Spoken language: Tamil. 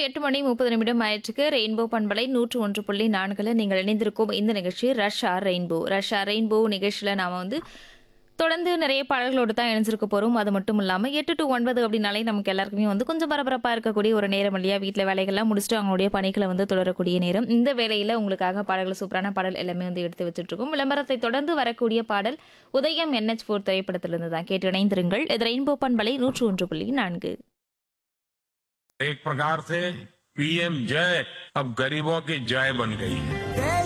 எட்டு மணி முப்பது நிமிடம் ஆயிற்றுக்கு ரெயின்போ பண்பலை நூற்று ஒன்று புள்ளி நான்குல நீங்கள் இணைந்திருக்கும் இந்த நிகழ்ச்சி ரஷ்யா ரெயின்போ ரஷ்யா ரெயின்போ நிகழ்ச்சியில் நாம வந்து தொடர்ந்து நிறைய பாடல்களோடு தான் இணைஞ்சிருக்க போகிறோம் அது மட்டும் இல்லாமல் எட்டு டு ஒன்பது அப்படின்னாலே நமக்கு எல்லாருக்குமே வந்து கொஞ்சம் பரபரப்பாக இருக்கக்கூடிய ஒரு நேரம் இல்லையா வீட்டில் வேலைகள்லாம் முடிச்சுட்டு அவங்களுடைய பணிகளை வந்து தொடரக்கூடிய நேரம் இந்த வேலையில் உங்களுக்காக பாடல்கள் சூப்பரான பாடல் எல்லாமே வந்து எடுத்து வச்சுட்ருக்கோம் விளம்பரத்தை தொடர்ந்து வரக்கூடிய பாடல் உதயம் என்ஹெச் ஃபோர் திரைப்படத்திலிருந்து தான் கேட்டு இணைந்திருங்கள் இது ரெயின்போ பண்பலை நூற்று ஒன்று புள்ளி நான்கு एक प्रकार से पीएम जय अब गरीबों की जय बन गई है देश